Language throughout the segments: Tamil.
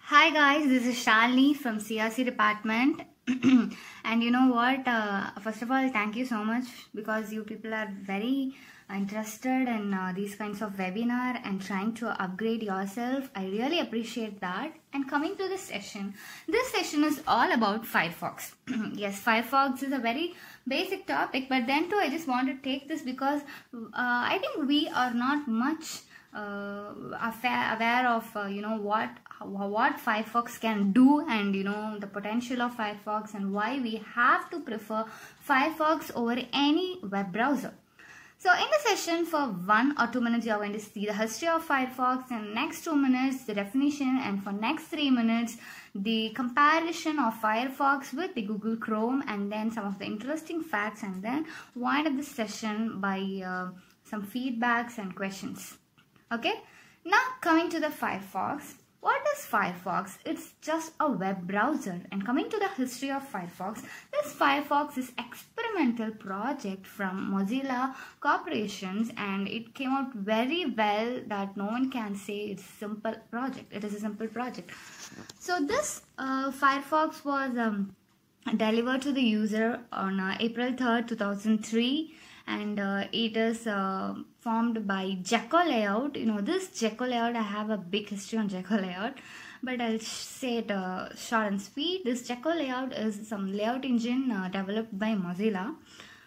Hi guys, this is Shalini from CRC department. and you know what? Uh, first of all, thank you so much because you people are very interested in uh, these kinds of webinar and trying to upgrade yourself. I really appreciate that. And coming to this session, this session is all about Firefox. yes, Firefox is a very basic topic, but then too, I just want to take this because uh, I think we are not much uh, affair, aware of uh, you know what how- what Firefox can do and you know the potential of Firefox and why we have to prefer Firefox over any web browser. So in the session for one or two minutes you are going to see the history of Firefox and next two minutes the definition and for next three minutes the comparison of Firefox with the Google Chrome and then some of the interesting facts and then wind up the session by uh, some feedbacks and questions. Okay, now coming to the Firefox. What is Firefox? It's just a web browser. And coming to the history of Firefox, this Firefox is experimental project from Mozilla Corporations and it came out very well that no one can say it's simple project. It is a simple project. So this uh, Firefox was um, delivered to the user on uh, April 3rd, 2003 and uh, it is uh, formed by Jacko Layout. You know, this Jacko Layout, I have a big history on Jacko Layout, but I'll say it uh, short and sweet. This Jacko Layout is some layout engine uh, developed by Mozilla.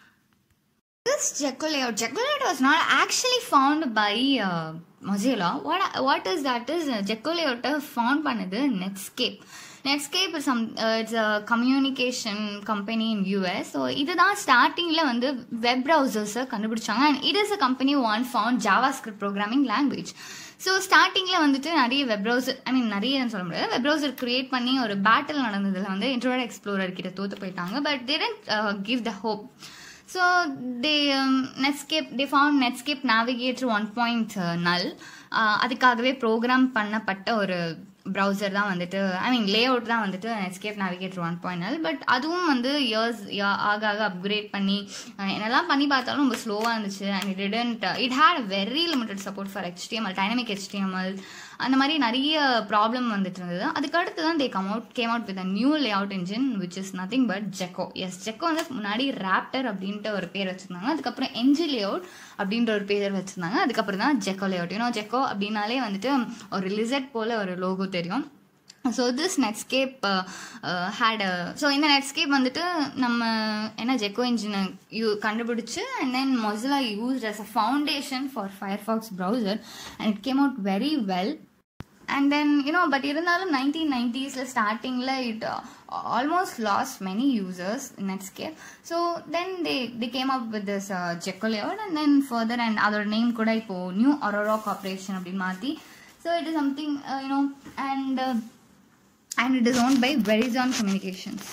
This Jacko layout, Jacko layout was not actually found by uh, Mozilla. What what is that is uh, Jacko layout found பண்ணது Netscape. Netscape is some uh, it's a communication company in US. So இதுதான் ஸ்டார்டிங்ல வந்து வெப் browsers கண்டுபிடிச்சாங்க and it is a company one found JavaScript programming language. So ஸ்டார்டிங்கில் வந்துட்டு நிறைய வெப் ப்ரௌசர் ஐ மீன் நிறைய சொல்ல முடியாது வெப் ப்ரௌசர் கிரியேட் பண்ணி ஒரு பேட்டில் நடந்ததில் வந்து இன்ட்ரோட் எக்ஸ்ப்ளோரர் கிட்ட தோத்து போயிட்டாங்க but didn't uh, give the hope So they um, Netscape they found Netscape Navigator 1.0 null uh, அதுக்காகவே ப்ரோக்ராம் பண்ணப்பட்ட ஒரு ப்ரௌசர் தான் வந்துட்டு ஐ மீன் லே அவுட் தான் வந்துட்டு Netscape Navigator one point null but அதுவும் வந்து இயர்ஸ் ஆக ஆக அப்கிரேட் பண்ணி uh, என்னெல்லாம் பண்ணி பார்த்தாலும் ரொம்ப ஸ்லோவாக இருந்துச்சு and it didn't it had very limited support for HTML dynamic HTML அந்த மாதிரி நிறைய ப்ராப்ளம் வந்துட்டு இருந்தது அதுக்கடுத்து தான் they come out came out with a new layout engine which is nothing but Gecko yes Gecko வந்து முன்னாடி ராப்டர் அப்படின்ட்டு ஒரு பேர் வச்சிருந்தாங்க அதுக்கப்புறம் என்ஜி லே அவுட் அப்படின்ற ஒரு பேர் வச்சிருந்தாங்க அதுக்கப்புறம் தான் Gecko layout you know Gecko அப்படின்னாலே வந்துட்டு ஒரு லிசட் போல ஒரு லோகோ தெரியும் so this Netscape had so இந்த நெட்ஸ்கேப் வந்துட்டு நம்ம என்ன ஜெக்கோ இன்ஜினை யூ கண்டுபிடிச்சு and then Mozilla used as a foundation for Firefox browser and it came out very well and then you know but இருந்தாலும் நைன்டீன் நைன்டிஸில் ஸ்டார்டிங்கில் it almost lost many users Netscape so then they they came up with this ஜெக்கோலியோட் and then further and அதோட நேம் கூட இப்போது நியூ அரோரா கார்பரேஷன் அப்படின்னு மாற்றி so it is something you know and and it is owned by Verizon Communications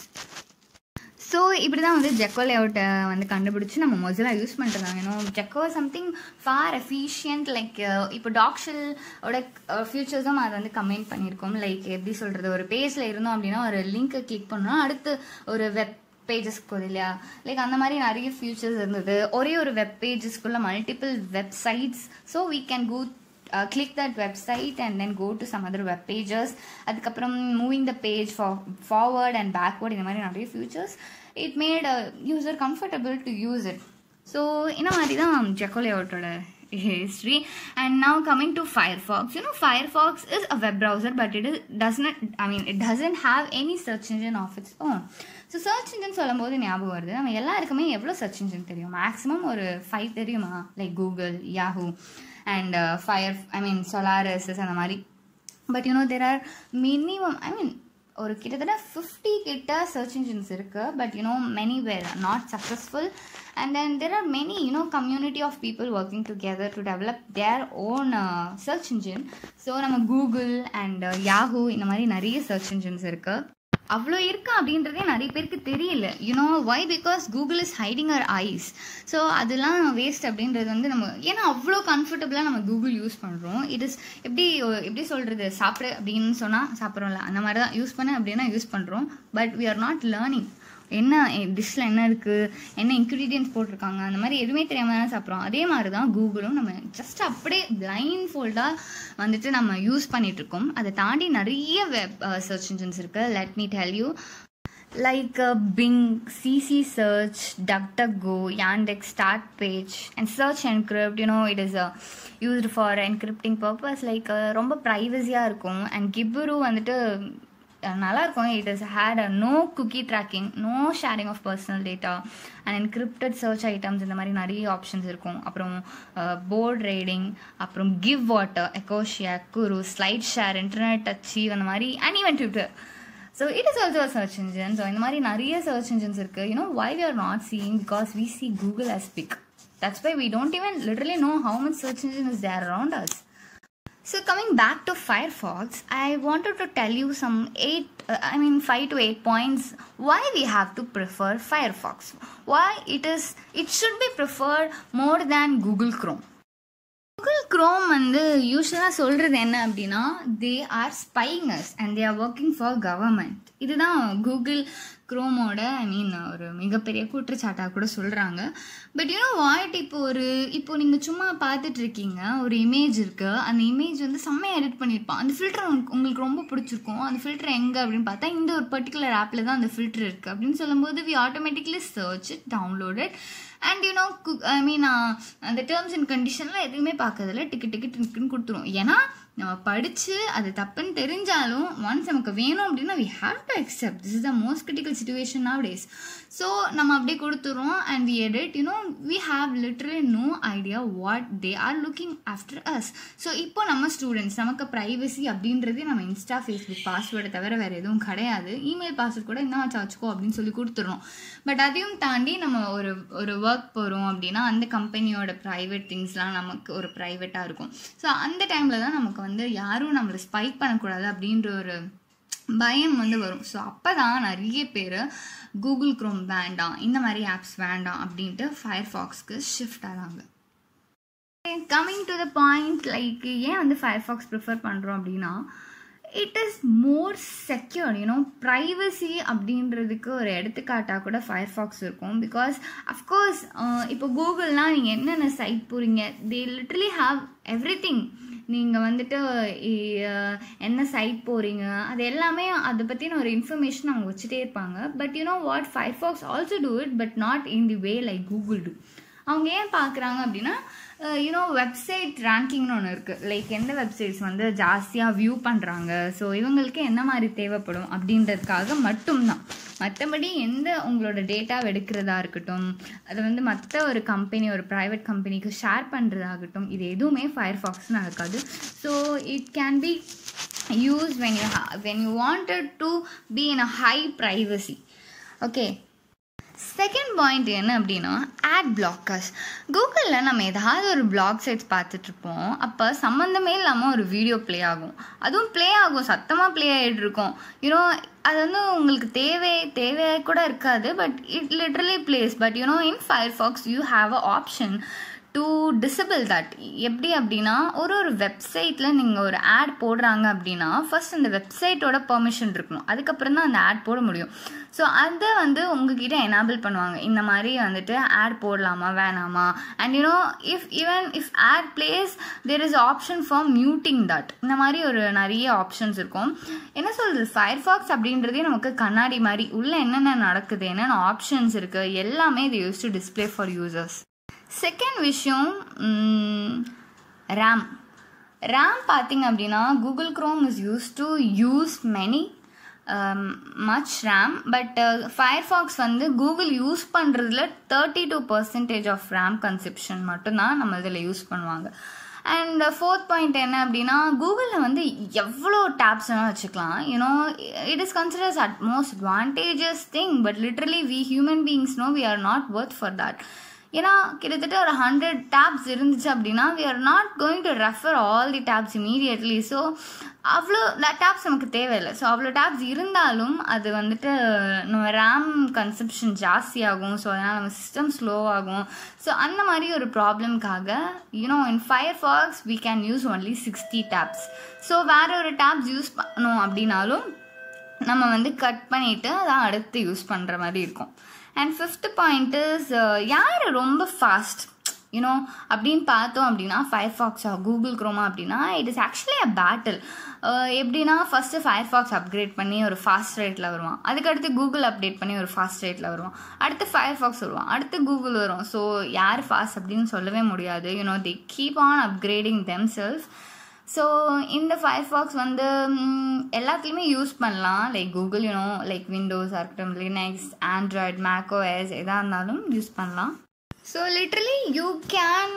so இப்படி தான் வந்து ஜெக்கோ லேஅவுட்டை வந்து கண்டுபிடிச்சி நம்ம மொசிலா யூஸ் பண்ணிட்டு ஏன்னா Gecko something for efficient like இப்போ டாக்ஷிலோட ஃபியூச்சர்ஸும் அதை வந்து கமெண்ட் பண்ணியிருக்கோம் லைக் எப்படி சொல்கிறது ஒரு பேஜில் இருந்தோம் அப்படின்னா ஒரு லிங்க்கை கிளிக் பண்ணோம் அடுத்து ஒரு வெப் பேஜஸ்க்கு போகுது இல்லையா லைக் அந்த மாதிரி நிறைய ஃபியூச்சர்ஸ் இருந்தது ஒரே ஒரு வெப் பேஜஸ்க்குள்ள multiple websites so we can go uh, click that website and then go to some other web pages அதுக்கப்புறம் moving the page forward and backward இந்த மாதிரி நிறைய features it made user comfortable to use it so இந்த மாதிரி தான் ஜெக்கோலேஅவுட்டோட history and now coming to firefox you know firefox is a web browser but it is, doesn't i mean it doesn't have any search engine of its own so search engine சொல்லும்போது ஞாபகம் வருது நம்ம எல்லாருக்குமே எவ்வளோ சர்ச் இன்ஜின் தெரியும் மேக்ஸிமம் ஒரு ஃபைவ் தெரியுமா like Google Yahoo and fire I mean சொலாரஸஸ் அந்த மாதிரி but you know there are minimum I mean ஒரு கிட்டத்தட்ட ஃபிஃப்டி கிட்ட சர்ச் இன்ஜின்ஸ் இருக்கு but you know many were not successful and then there are many you know community of people working together to develop their own search engine so நம்ம கூகுள் அண்ட் யாஹூ இந்த மாதிரி நிறைய சர்ச் இன்ஜின்ஸ் இருக்குது அவ்வளோ இருக்கா அப்படின்றதே நிறைய பேருக்கு தெரியல you know why because Google is hiding our eyes so அதெல்லாம் வேஸ்ட் அப்படின்றது வந்து நம்ம ஏன்னா அவ்வளோ கம்ஃபர்டபுளாக நம்ம கூகுள் யூஸ் பண்ணுறோம் இட் இஸ் எப்படி எப்படி சொல்கிறது சாப்பிடு அப்படின்னு சொன்னால் சாப்பிட்றோம்ல அந்த மாதிரி தான் யூஸ் பண்ண அப்படின்னா யூஸ் பண்ணுறோம் but we are not learning என்ன டிஷ்ஷில் என்ன இருக்குது என்ன இன்க்ரீடியன்ஸ் போட்டிருக்காங்க அந்த மாதிரி எதுவுமே தெரியாமல் தான் சாப்பிட்றோம் அதே மாதிரி தான் கூகுளும் நம்ம ஜஸ்ட் அப்படியே பிளைண்ட் ஃபோல்டாக வந்துட்டு நம்ம யூஸ் பண்ணிகிட்ருக்கோம் அதை தாண்டி நிறைய வெப் சர்ச் இன்ஜின்ஸ் இருக்குது let me tell you like uh, Bing, CC Search, DuckDuckGo, Yandex Start Page, and Search Encrypt. You know, it is uh, used for encrypting purpose. Like uh, ரொம்ப ப்ரைவசியாக இருக்கும் அண்ட் கிபுரு வந்துட்டு uh, நல்லா இருக்கும் it is had a no cookie tracking no sharing of personal data and encrypted search items இந்த மாதிரி நிறைய ஆப்ஷன்ஸ் இருக்கும் அப்புறம் போர்ட் ரைடிங் அப்புறம் கிவ் வாட்டர் எக்கோஷியா குரு ஸ்லைட் ஷேர் இன்டர்நெட் டச்சி அந்த மாதிரி and even Twitter so it is also search engine so இந்த மாதிரி நிறைய சர்ச் இன்ஜின்ஸ் இருக்குது you know why we are not seeing because we see Google as big that's why we don't even literally know how much search engine is there around us so coming back to firefox i wanted to tell you some eight uh, i mean five to eight points why we have to prefer firefox why it is it should be preferred more than google chrome Google Chrome வந்து யூஸ்வலாக சொல்கிறது என்ன அப்படின்னா தே ஆர் ஸ்பைங்கர்ஸ் and they are working for government இதுதான் கூகுள் க்ரோமோட ஐ மீன் ஒரு மிகப்பெரிய குற்றச்சாட்டாக கூட சொல்கிறாங்க பட் யூனோ வாட் இப்போ ஒரு இப்போ நீங்கள் சும்மா பார்த்துட்டு இருக்கீங்க ஒரு இமேஜ் இருக்குது அந்த இமேஜ் வந்து செம்மையாக எடிட் பண்ணியிருப்பான் அந்த ஃபில்டர் உங்களுக்கு ரொம்ப பிடிச்சிருக்கும் அந்த ஃபில்டர் எங்கே அப்படின்னு பார்த்தா இந்த ஒரு பர்டிகுலர் ஆப்பில் தான் அந்த ஃபில்டர் இருக்குது அப்படின்னு சொல்லும்போது we automatically search it downloaded and you know I mean அந்த டேர்ம்ஸ் அண்ட் கண்டிஷன்லாம் எதுவுமே பார்க்கறதில்ல டிக்கெட் டிக்கெட் இருக்குன்னு கொடுத்துரும் ஏன்னா நம்ம படித்து அது தப்புன்னு தெரிஞ்சாலும் ஒன்ஸ் நமக்கு வேணும் அப்படின்னா we have to accept this is the most critical situation nowadays so நம்ம அப்படியே கொடுத்துறோம் and we edit you know we have literally no idea what they are looking after us so இப்போ நம்ம ஸ்டூடெண்ட்ஸ் நமக்கு ப்ரைவசி அப்படின்றதே நம்ம இன்ஸ்டா ஃபேஸ்புக் பாஸ்வேர்டை தவிர வேறு எதுவும் கிடையாது இமெயில் பாஸ்வேர்ட் கூட என்ன வச்சுக்கோ அப்படின்னு சொல்லி கொடுத்துறோம் பட் அதையும் தாண்டி நம்ம ஒரு ஒரு ஒர்க் போகிறோம் அப்படின்னா அந்த கம்பெனியோட ப்ரைவேட் திங்ஸ்லாம் நமக்கு ஒரு ப்ரைவேட்டாக இருக்கும் ஸோ அந்த டைமில் தான் நமக்கு வந்து யாரும் நம்மளை ஸ்பைக் பண்ணக்கூடாது அப்படின்ற ஒரு பயம் வந்து வரும் ஸோ அப்போ தான் நிறைய பேர் கூகுள் க்ரோம் வேண்டாம் இந்த மாதிரி ஆப்ஸ் வேண்டாம் அப்படின்ட்டு ஃபயர் ஃபாக்ஸ்க்கு ஷிஃப்ட் ஆகிறாங்க coming to the point like ஏன் வந்து ஃபயர் ஃபாக்ஸ் ப்ரிஃபர் பண்ணுறோம் அப்படின்னா it is more secured you know privacy அப்படின்றதுக்கு ஒரு எடுத்துக்காட்டாக கூட ஃபயர் ஃபாக்ஸ் இருக்கும் பிகாஸ் அஃப்கோர்ஸ் இப்போ கூகுள்னால் நீங்கள் என்னென்ன சைட் போகிறீங்க they literally have everything நீங்கள் வந்துட்டு என்ன சைட் போகிறீங்க அது எல்லாமே அதை பற்றின ஒரு இன்ஃபர்மேஷன் அவங்க வச்சுட்டே இருப்பாங்க but you know what Firefox also do it but not in the way like Google do அவங்க ஏன் பார்க்குறாங்க அப்படின்னா யூனோ வெப்சைட் ரேங்கிங்னு ஒன்று இருக்குது லைக் எந்த வெப்சைட்ஸ் வந்து ஜாஸ்தியாக வியூ பண்ணுறாங்க ஸோ இவங்களுக்கு என்ன மாதிரி தேவைப்படும் அப்படின்றதுக்காக மட்டும்தான் மற்றபடி எந்த உங்களோட டேட்டா எடுக்கிறதா இருக்கட்டும் அது வந்து மற்ற ஒரு கம்பெனி ஒரு ப்ரைவேட் கம்பெனிக்கு ஷேர் பண்ணுறதாகட்டும் இது எதுவுமே ஃபயர் ஃபாக்ஸ் நடக்காது so it can be use when you when you wanted to be in a high privacy okay second point என்ன அப்படின்னா ஆட் பிளாக்கர்ஸ் கூகுளில் நம்ம ஏதாவது ஒரு பிளாக் சைட்ஸ் பார்த்துட்ருப்போம் அப்போ சம்மந்தமே இல்லாமல் ஒரு வீடியோ ப்ளே ஆகும் அதுவும் ப்ளே ஆகும் சத்தமாக ப்ளே ஆகிட்டு இருக்கும் யூனோ அது வந்து உங்களுக்கு தேவை தேவையாக கூட இருக்காது but it literally place but you know in Firefox you have a option to disable that எப்படி அப்படின்னா ஒரு ஒரு வெப்சைட்டில் நீங்கள் ஒரு ஆட் போடுறாங்க அப்படின்னா ஃபர்ஸ்ட் அந்த வெப்சைட்டோட பெர்மிஷன் இருக்கணும் அதுக்கப்புறம் தான் அந்த ஆட் போட முடியும் ஸோ அதை வந்து உங்ககிட்ட எனாபிள் பண்ணுவாங்க இந்த மாதிரி வந்துட்டு ஆட் போடலாமா வேணாமா and you know if even if ad place there is option for muting that இந்த மாதிரி ஒரு நிறைய ஆப்ஷன்ஸ் இருக்கும் என்ன சொல்கிறது ஃபயர் ஃபாக்ஸ் அப்படின்றதே நமக்கு கண்ணாடி மாதிரி உள்ளே என்னென்ன நடக்குது என்னென்ன ஆப்ஷன்ஸ் இருக்குது எல்லாமே இது use to display for users second விஷயம் ரேம் ரேம் பார்த்தீங்க அப்படின்னா Google Chrome is use to use many much RAM but Firefox வந்து கூகுள் யூஸ் பண்ணுறதுல thirty two percentage of RAM conception மட்டும்தான் நம்ம இதில் யூஸ் பண்ணுவாங்க அண்ட் ஃபோர்த் பாயிண்ட் என்ன அப்படின்னா கூகுளில் வந்து எவ்வளோ டேப்ஸ் வேணால் வச்சுக்கலாம் you know it is considers at most advantages thing but literally we human beings no we are not worth for that ஏன்னா கிட்டத்தட்ட ஒரு ஹண்ட்ரட் டேப்ஸ் இருந்துச்சு அப்படின்னா we are not going to refer all the tabs immediately so அவ்வளோ டேப்ஸ் நமக்கு தேவையில்லை ஸோ அவ்வளோ டேப்ஸ் இருந்தாலும் அது வந்துட்டு நம்ம ரேம் கன்சப்ஷன் ஜாஸ்தியாகும் ஸோ அதனால் நம்ம சிஸ்டம் ஸ்லோவாகும் ஸோ அந்த மாதிரி ஒரு ப்ராப்ளம்காக you know in Firefox we can use only sixty tabs so வேறு ஒரு டேப்ஸ் யூஸ் பண்ணோம் அப்படின்னாலும் நம்ம வந்து கட் பண்ணிவிட்டு அதான் அடுத்து யூஸ் பண்ணுற மாதிரி இருக்கும் அண்ட் ஃபிஃப்த் பாயிண்ட் இஸ் யார் ரொம்ப ஃபாஸ்ட் யூனோ அப்படின்னு பார்த்தோம் அப்படின்னா ஃபயர்ஃபாக்ஸா கூகுள் குரோமா அப்படின்னா it is actually a battle எப்படின்னா ஃபஸ்ட்டு ஃபயர்ஃபாக்ஸ் அப்கிரேட் பண்ணி ஒரு ஃபாஸ்ட் ரேட்டில் வருவான் அதுக்கடுத்து கூகுள் அப்டேட் பண்ணி ஒரு ஃபாஸ்ட் ரேட்டில் வருவான் அடுத்து ஃபயர்ஃபாக்ஸ் வருவான் அடுத்து கூகுள் வரும் ஸோ யார் ஃபாஸ்ட் அப்படின்னு சொல்லவே முடியாது you know the keep on upgrading them self so இந்த ஃபயர்ஃபாக்ஸ் வந்து எல்லாத்துலேயுமே யூஸ் பண்ணலாம் like Google you know like Windows இருக்கட்டும் லினக்ஸ் ஆண்ட்ராய்ட் மேக்கோஎஸ் எதாக இருந்தாலும் யூஸ் பண்ணலாம் so literally you can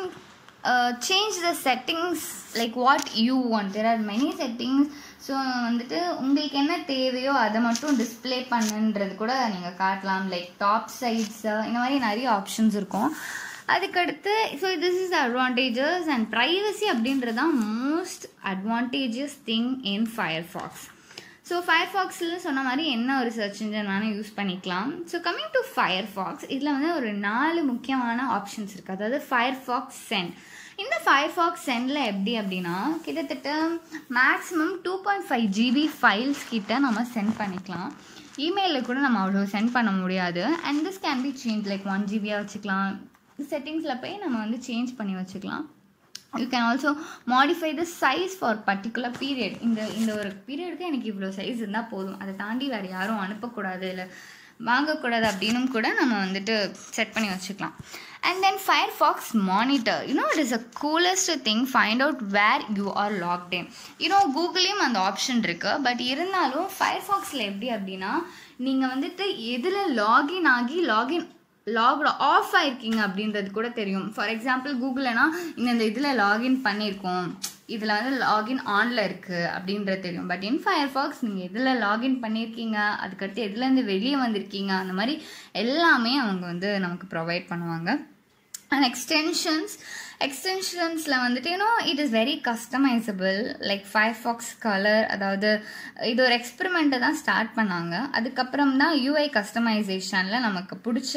change the settings like what you want there are many settings so வந்துட்டு உங்களுக்கு என்ன தேவையோ அதை மட்டும் டிஸ்பிளே பண்ணுன்றது கூட நீங்கள் காட்டலாம் லைக் டாப் சைட்ஸ் இந்த மாதிரி நிறைய ஆப்ஷன்ஸ் இருக்கும் அதுக்கடுத்து so this is advantages and privacy அப்படின்றது தான் most advantages thing in Firefox so ஃபயர்ஃபாக்ஸில் சொன்ன மாதிரி என்ன ஒரு சர்ச் இன்ஜின் வேணால் யூஸ் பண்ணிக்கலாம் ஸோ கம்மிங் டு ஃபயர்ஃபாக்ஸ் இதில் வந்து ஒரு நாலு முக்கியமான ஆப்ஷன்ஸ் இருக்குது அதாவது ஃபயர்ஃபாக்ஸ் சென்ட் இந்த ஃபயர்ஃபாக்ஸ் சென்டில் எப்படி அப்படின்னா கிட்டத்தட்ட maximum two point five GB files கிட்ட நம்ம சென்ட் பண்ணிக்கலாம் இமெயிலில் கூட நம்ம அவ்வளோ சென்ட் பண்ண முடியாது and this can be change like one ஜிபியாக வச்சுக்கலாம் செட்டிங்ஸில் போய் நம்ம வந்து சேஞ்ச் பண்ணி வச்சுக்கலாம் you can also modify the size for particular period இந்த இந்த ஒரு பீரியடுக்கு எனக்கு இவ்வளோ சைஸ் இருந்தால் போதும் அதை தாண்டி வேறு யாரும் அனுப்பக்கூடாது இல்லை வாங்கக்கூடாது அப்படின்னும் கூட நம்ம வந்துட்டு செட் பண்ணி வச்சுக்கலாம் and then Firefox monitor you know it is a coolest thing find out where you are locked in you know கூகுளையும் அந்த ஆப்ஷன் இருக்குது பட் இருந்தாலும் ஃபயர் ஃபாக்ஸில் எப்படி அப்படின்னா நீங்கள் வந்துட்டு எதில் லாகின் ஆகி லாகின் லாக்டு ஆஃப் ஆயிருக்கீங்க அப்படின்றது கூட தெரியும் ஃபார் எக்ஸாம்பிள் கூகுள்னா இந்த இதில் லாகின் பண்ணியிருக்கோம் இதில் வந்து லாகின் ஆனில் இருக்குது அப்படின்றது தெரியும் பட் இன் ஃபயர்ஃபாக்ஸ் நீங்கள் எதில் லாகின் பண்ணியிருக்கீங்க அதுக்கடுத்து எதுலேருந்து வெளியே வந்திருக்கீங்க அந்த மாதிரி எல்லாமே அவங்க வந்து நமக்கு ப்ரொவைட் பண்ணுவாங்க அண்ட் எக்ஸ்டென்ஷன்ஸ் எக்ஸ்டென்ஷன்ஸில் வந்துட்டு you know it is very customizable like Firefox colour அதாவது இது ஒரு எக்ஸ்பெரிமெண்ட்டை தான் ஸ்டார்ட் பண்ணாங்க அதுக்கப்புறம் தான் யூஐ கஸ்டமைசேஷனில் நமக்கு பிடிச்ச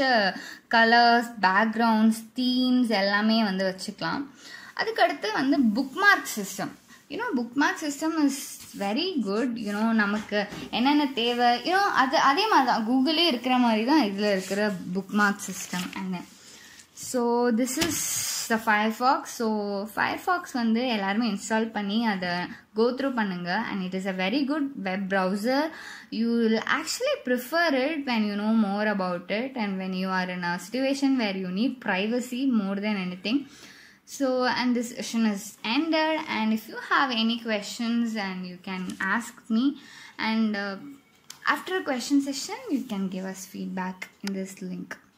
கலர்ஸ் பேக்ரவுண்ட்ஸ் தீம்ஸ் எல்லாமே வந்து வச்சுக்கலாம் அதுக்கடுத்து வந்து bookmark system you know bookmark system is very good you know நமக்கு என்னென்ன தேவை யூனோ அது அதே மாதிரி தான் கூகுளே இருக்கிற மாதிரி தான் இதில் இருக்கிற bookmark system and so this is the Firefox so Firefox வந்து எல்லாருமே இன்ஸ்டால் பண்ணி அதை கோ த்ரூ பண்ணுங்க and it is a very good web browser you will actually prefer it when you know more about it and when you are in a situation where you need privacy more then anything so and this session is ended and if you have any questions and you can ask me and uh, after a question session you can give us feedback in this link